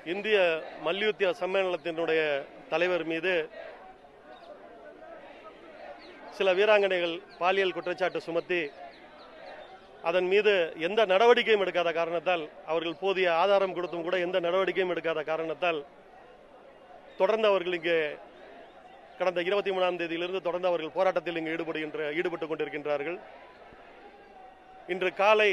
இந்திய மல்யுத்த சம்மேளனத்தினுடைய தலைவர் மீது சில வீராங்கனைகள் பாலியல் குற்றச்சாட்டு சுமத்தி அதன் மீது எந்த நடவடிக்கையும் எடுக்காத காரணத்தால் அவர்கள் போதிய ஆதாரம் கொடுத்தும் கூட எந்த நடவடிக்கையும் எடுக்காத காரணத்தால் தொடர்ந்து அவர்கள் இங்கே கடந்த இருபத்தி மூணாம் தேதியிலிருந்து தொடர்ந்து அவர்கள் போராட்டத்தில் இங்கு ஈடுபடுகின்ற ஈடுபட்டுக் கொண்டிருக்கின்றார்கள் இன்று காலை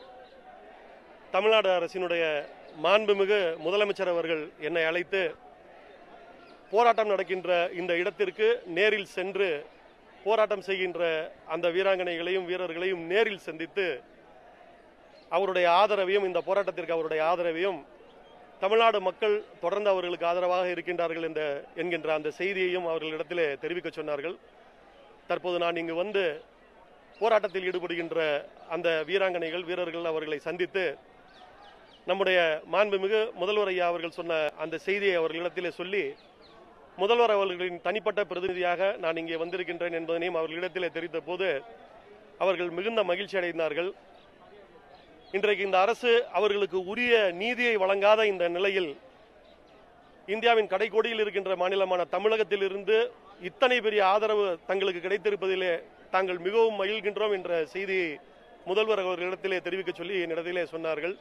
தமிழ்நாடு அரசினுடைய மாண்புமிகு முதலமைச்சர் அவர்கள் என்னை அழைத்து போராட்டம் நடக்கின்ற இந்த இடத்திற்கு நேரில் சென்று போராட்டம் செய்கின்ற அந்த வீராங்கனைகளையும் வீரர்களையும் நேரில் சந்தித்து அவருடைய ஆதரவையும் இந்த போராட்டத்திற்கு அவருடைய ஆதரவையும் தமிழ்நாடு மக்கள் தொடர்ந்து அவர்களுக்கு ஆதரவாக இருக்கின்றார்கள் என்ற என்கின்ற அந்த செய்தியையும் அவர்களிடத்திலே தெரிவிக்க சொன்னார்கள் தற்போது நான் இங்கு வந்து போராட்டத்தில் ஈடுபடுகின்ற அந்த வீராங்கனைகள் வீரர்கள் அவர்களை சந்தித்து நம்முடைய மாண்புமிகு முதல்வர் ஐயா அவர்கள் சொன்ன அந்த செய்தியை அவர்களிடத்திலே சொல்லி முதல்வர் அவர்களின் தனிப்பட்ட பிரதிநிதியாக நான் இங்கே வந்திருக்கின்றேன் என்பதனையும் அவர்களிடத்திலே தெரிவித்த போது அவர்கள் மிகுந்த மகிழ்ச்சி அடைந்தார்கள் இன்றைக்கு இந்த அரசு அவர்களுக்கு உரிய நீதியை வழங்காத இந்த நிலையில் இந்தியாவின் கடைக்கோடியில் இருக்கின்ற மாநிலமான தமிழகத்தில் இருந்து இத்தனை பெரிய ஆதரவு தங்களுக்கு கிடைத்திருப்பதிலே தாங்கள் மிகவும் மகிழ்கின்றோம் என்ற செய்தியை முதல்வர் அவர்களிடத்திலே தெரிவிக்க சொல்லி என்னிடத்திலே சொன்னார்கள்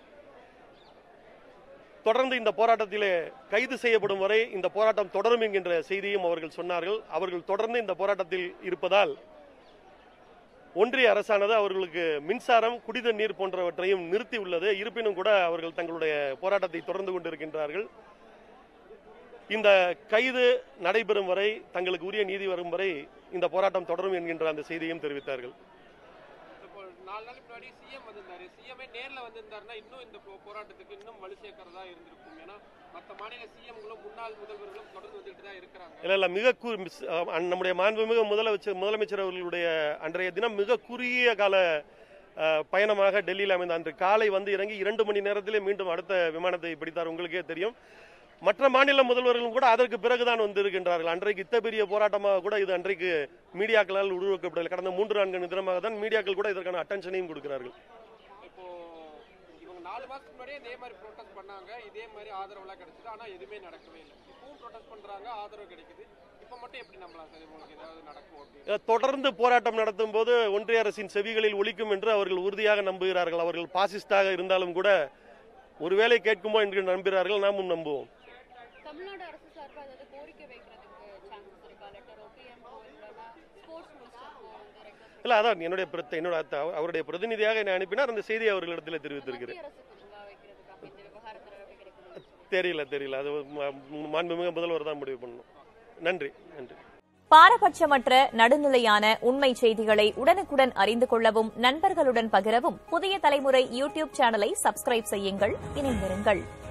தொடர்ந்து இந்த போராட்டத்திலே கைது செய்யப்படும் வரை இந்த போராட்டம் தொடரும் என்கின்ற செய்தியும் அவர்கள் சொன்னார்கள் அவர்கள் தொடர்ந்து இந்த போராட்டத்தில் இருப்பதால் ஒன்றிய அரசானது அவர்களுக்கு மின்சாரம் குடித நீர் போன்றவற்றையும் நிறுத்தி உள்ளது இருப்பினும் கூட அவர்கள் தங்களுடைய போராட்டத்தை தொடர்ந்து கொண்டிருக்கின்றார்கள் இந்த கைது நடைபெறும் வரை தங்களுக்கு உரிய நீதி வரும் வரை இந்த போராட்டம் தொடரும் என்கின்ற அந்த செய்தியும் தெரிவித்தார்கள் இப்போ நாலு நாளைக்கு முன்னாடி சிஎம் வந்திருந்தாரு சிஎம்ஏ நேர்ல வந்திருந்தாருன்னா இன்னும் இந்த போ- போராட்டத்துக்கு இன்னும் வலு சேர்க்கறதா இருந்திருக்கும் ஏன்னா மற்ற மாநில சிஎம்களும் முன்னாள் முதல்வர்களும் தொடர்ந்து வந்துட்டு தான் இருக்கிறாங்க இல்ல இல்ல மிக கு- மிஸ்- அஹ் நம்முடைய மாண்புமிகு முதலமைச்சர் முதலமைச்சர் அவர்களுடைய அன்றைய தினம் மிக குறுகிய கால அஹ், பயணமாக டெல்லியில் அமைந்த அன்று காலை வந்து இறங்கி இரண்டு மணி நேரத்திலே மீண்டும் அடுத்த விமானத்தை பிடித்தார் உங்களுக்கே தெரியும் மற்ற மாநில முதல்வர்களும் கூட அதற்கு பிறகுதான் வந்திருக்கின்றார்கள் அன்றைக்கு இத்த பெரிய போராட்டமாக கூட இது அன்றைக்கு மீடியாக்களால் உருவாக்கப்படவில்லை கடந்த மூன்று நான்கு தினமாக தான் மீடியாக்கள் கூட இதற்கான அட்டென்ஷனையும் கொடுக்கிறார்கள் இப்போ இவங்க நாலு மாசத்துக்கு முன்னாடியே இதே மாதிரி ப்ரொட்டஸ்ட் பண்ணாங்க இதே மாதிரி ஆதரவுலாம் கிடைச்சது ஆனா எதுவுமே நடக்கவே இல்லை இப்பவும் ப்ரொட்டஸ்ட் பண்றாங்க ஆதரவு கிடைக்குது இப்போ மட்டும் எப்படி நம்பலாம் சார் உங்களுக்கு ஏதாவது நடக்கும் அப்படின்னு தொடர்ந்து போராட்டம் நடத்தும் போது ஒன்றிய அரசின் செவிகளில் ஒலிக்கும் என்று அவர்கள் உறுதியாக நம்புகிறார்கள் அவர்கள் பாசிஸ்டாக இருந்தாலும் கூட ஒருவேளை கேட்குமோ என்று நம்புகிறார்கள் நாமும் நம்புவோம் தமிழ்நாடு அரசு சார்பாக அதாவது கோரிக்கை வைக்கிறதுக்கு சான்சஸ் இருக்கா லெட்டரோ பிஎம்ஓ இல்லைன்னா ஸ்போர்ட்ஸ் மினிஸ்டருக்கோ வந்து ரெக்வஸ்ட் இல்ல அதான் என்னுடைய பிரத்த- என்னோட அத்த- அவருடைய பிரதிநிதியாக என்னை அனுப்பினார் அந்த செய்தியை அவர்களிடத்தில் தெரிவித்திருக்கிறேன் மத்திய அரசுக்கு முன்பாக வைக்கிறதுக்காக இந்த விவகாரத்தில் நடவடிக்கை கிடைக்கும் தெரியல தெரியல அது ம- மாண்புமிகு முதல்வர் தான் முடிவு பண்ணணும் நன்றி நன்றி பாரபட்சமற்ற நடுநிலையான உண்மை செய்திகளை உடனுக்குடன் அறிந்து கொள்ளவும் நண்பர்களுடன் பகிரவும் புதிய தலைமுறை யூடியூப் சேனலை சப்ஸ்கிரைப் செய்யுங்கள் இணைந்திருங்கள்